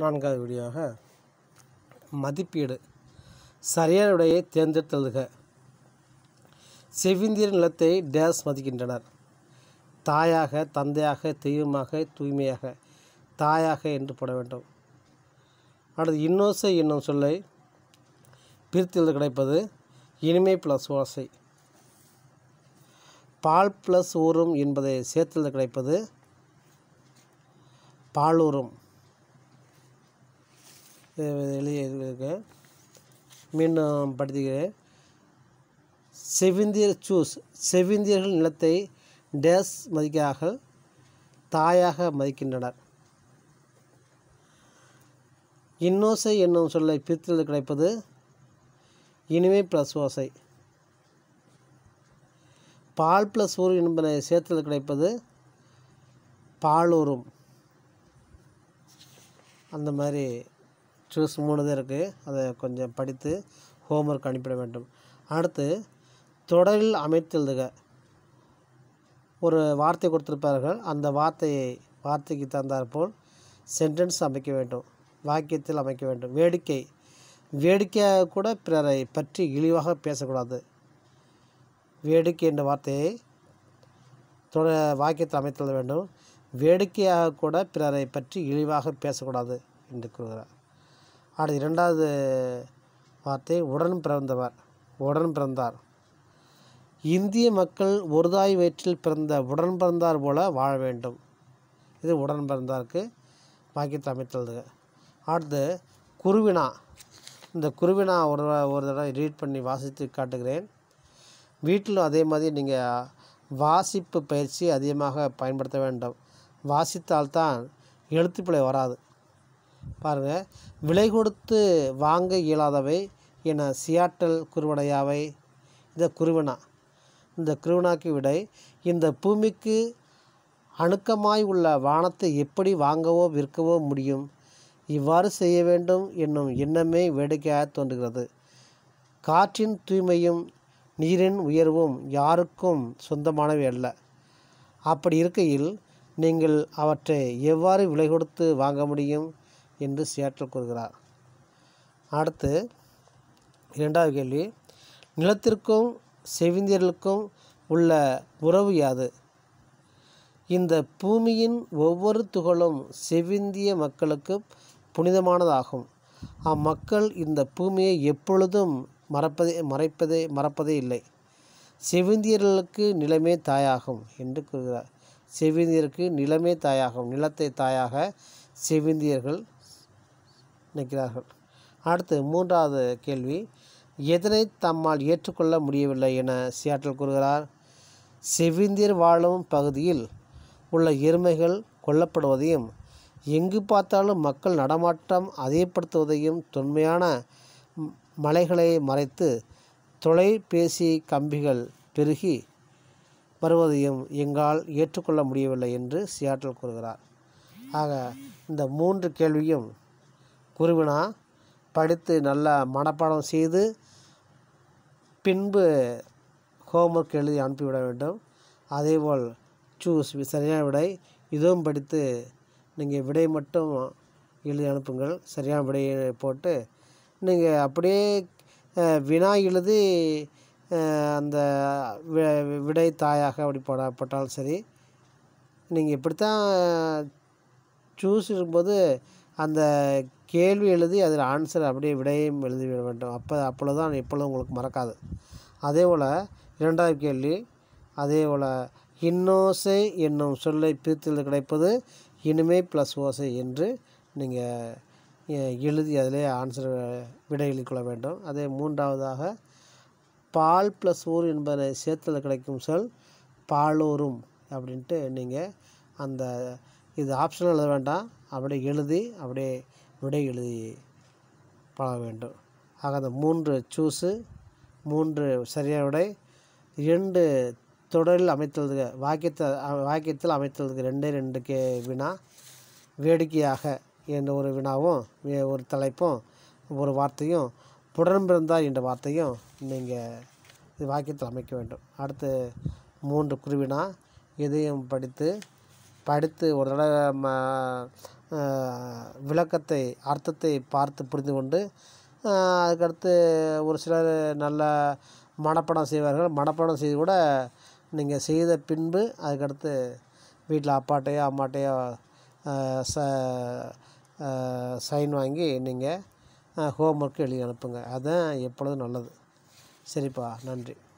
நான்காவது வீடியோவாக மதிப்பீடு சரியான விடையை தேர்ந்தெடுத்தல்க செவ்விந்தியர் நிலத்தை டேஸ் மதிக்கின்றனர் தாயாக தந்தையாக தெய்வமாக தூய்மையாக தாயாக என்று போட வேண்டும் அடுத்து இன்னோசை என்னும் சொல்லை பிரித்தெழுத கிடைப்பது இனிமை ப்ளஸ் ஓசை பால் ப்ளஸ் ஊறும் என்பதை சேர்த்தெழுத கிடைப்பது பாலூரும் எழுதியிருக்க மீண்டும் படித்துக்கிறேன் செவிந்தியர் சூஸ் செவிந்தியர்கள் நிலத்தை டேஸ் மதிக்கிறார்கள் தாயாக மதிக்கின்றனர் இன்னோசை என்னும் சொல்லை பிரித்தெழுத கிடைப்பது இனிமை ப்ளஸ் ஓசை பால் ப்ளஸ் ஊர் என்பதை சேர்த்தது கிடைப்பது பாலூரும் அந்த மாதிரி சூஸ் மூணு தான் இருக்குது அதை கொஞ்சம் படித்து ஹோம்ஒர்க் அனுப்பிட வேண்டும் அடுத்து தொடரில் அமைத்தெழுதுக ஒரு வார்த்தை கொடுத்திருப்பார்கள் அந்த வார்த்தையை வார்த்தைக்கு தந்தாற்போல் சென்டென்ஸ் அமைக்க வேண்டும் வாக்கியத்தில் அமைக்க வேண்டும் வேடிக்கை வேடிக்கையாக கூட பிறரை பற்றி இழிவாக பேசக்கூடாது வேடிக்கை என்ற வார்த்தையை தொட வாக்கியத்தில் அமைத்தல் வேண்டும் வேடிக்கையாக கூட பிறரை பற்றி இழிவாக பேசக்கூடாது என்று கூறுகிறார் அடுத்து இரண்டாவது வார்த்தை உடன் பிறந்தவர் உடன் பிறந்தார் இந்திய மக்கள் ஒரு தாய் வயிற்றில் பிறந்த உடன் பிறந்தார் போல வாழ வேண்டும் இது உடன் பிறந்தாருக்கு வாக்கியத்தில் அமைத்தது அடுத்து குருவினா இந்த குருவினா ஒரு ஒரு தடவை ரீட் பண்ணி வாசித்து காட்டுகிறேன் வீட்டிலும் அதே மாதிரி நீங்கள் வாசிப்பு பயிற்சி அதிகமாக பயன்படுத்த வேண்டும் வாசித்தால்தான் எழுத்துப்பிழை வராது பாருங்கள் விலை கொடுத்து வாங்க இயலாதவை என சியாட்டல் குருவடையாவை இந்த குருவினா இந்த குருவினாக்கு விடை இந்த பூமிக்கு அணுக்கமாய் உள்ள வானத்தை எப்படி வாங்கவோ விற்கவோ முடியும் இவ்வாறு செய்ய வேண்டும் என்னும் எண்ணமே வேடிக்கையாக தோன்றுகிறது காற்றின் தூய்மையும் நீரின் உயர்வும் யாருக்கும் சொந்தமானவை அல்ல அப்படி இருக்கையில் நீங்கள் அவற்றை எவ்வாறு விலை கொடுத்து வாங்க முடியும் என்று சியாற்றல் கூறுகிறார் அடுத்து இரண்டாவது கேள்வி நிலத்திற்கும் செவிந்தியர்களுக்கும் உள்ள உறவு யாது இந்த பூமியின் ஒவ்வொரு துகளும் செவிந்திய மக்களுக்கு புனிதமானதாகும் அம்மக்கள் இந்த பூமியை எப்பொழுதும் மறப்பதே மறைப்பதே மறப்பதே இல்லை செவிந்தியர்களுக்கு நிலமே தாயாகும் என்று கூறுகிறார் செவிந்தியருக்கு நிலமே தாயாகும் நிலத்தை தாயாக செவிந்தியர்கள் நிற்கிறார்கள் அடுத்து மூன்றாவது கேள்வி எதனை தம்மால் ஏற்றுக்கொள்ள முடியவில்லை என சியாட்டல் கூறுகிறார் செவிந்தியர் வாழும் பகுதியில் உள்ள எருமைகள் கொல்லப்படுவதையும் எங்கு பார்த்தாலும் மக்கள் நடமாட்டம் அதிகப்படுத்துவதையும் தொன்மையான மலைகளை மறைத்து தொலைபேசி கம்பிகள் பெருகி வருவதையும் எங்களால் ஏற்றுக்கொள்ள முடியவில்லை என்று சியாட்டல் கூறுகிறார் ஆக இந்த மூன்று கேள்வியும் குருவினா படித்து நல்லா மனப்பாடம் செய்து பின்பு ஹோம்ஒர்க் எழுதி அனுப்பிவிட வேண்டும் அதேபோல் சூஸ் சரியான விடை இதுவும் படித்து நீங்கள் விடை மட்டும் எழுதி அனுப்புங்கள் சரியான விடையை போட்டு நீங்கள் அப்படியே வினா எழுதி அந்த விடை தாயாக அப்படி போட போட்டாலும் சரி நீங்கள் இப்படித்தான் சூஸ் இருக்கும்போது அந்த கேள்வி எழுதி அதில் ஆன்சர் அப்படியே விடையும் எழுதி விட வேண்டும் அப்போ அப்பொழுதுதான் எப்பொழுதும் உங்களுக்கு மறக்காது அதே போல் இரண்டாவது கேள்வி அதே போல் இன்னோசை என்னும் சொல்லை பிரித்தில் கிடைப்பது இனிமை ப்ளஸ் ஓசை என்று நீங்கள் எழுதி அதிலே ஆன்சர் விடை எழுதி கொள்ள வேண்டும் அதே மூன்றாவதாக பால் ப்ளஸ் ஊர் என்பதை சேர்த்தல் கிடைக்கும் சொல் பாலூரும் அப்படின்ட்டு நீங்கள் அந்த இது ஆப்ஷனல் எழுத வேண்டாம் அப்படியே எழுதி அப்படியே விடை எழுதி பழக வேண்டும் ஆக அந்த மூன்று சூஸு மூன்று சரியான விடை இரண்டு தொடரில் அமைத்ததுக்கு வாக்கியத்தை வாக்கியத்தில் அமைத்ததுக்கு ரெண்டே ரெண்டு கே வினா வேடிக்கையாக என்ற ஒரு வினாவும் ஒரு தலைப்பும் ஒரு வார்த்தையும் புடன் பிறந்தார் என்ற வார்த்தையும் நீங்கள் இது வாக்கியத்தில் அமைக்க வேண்டும் அடுத்து மூன்று குருவினா இதையும் படித்து படித்து ஒரு தடவை ம அஹ், விளக்கத்தை அர்த்தத்தை பார்த்து புரிந்து கொண்டு அஹ், அதுக்கடுத்து ஒரு சிலர் நல்ல மனப்பாடம் செய்வார்கள் மனப்பாடம் செய்து கூட நீங்கள் செய்த பின்பு அதுக்கடுத்து வீட்டில் அப்பாட்டையோ அம்மாட்டையோ அஹ், ச சைன் வாங்கி நீங்கள் ஹோம்ஒர்க் எழுதி அனுப்புங்க அதுதான் எப்பொழுதும் நல்லது சரிப்பா நன்றி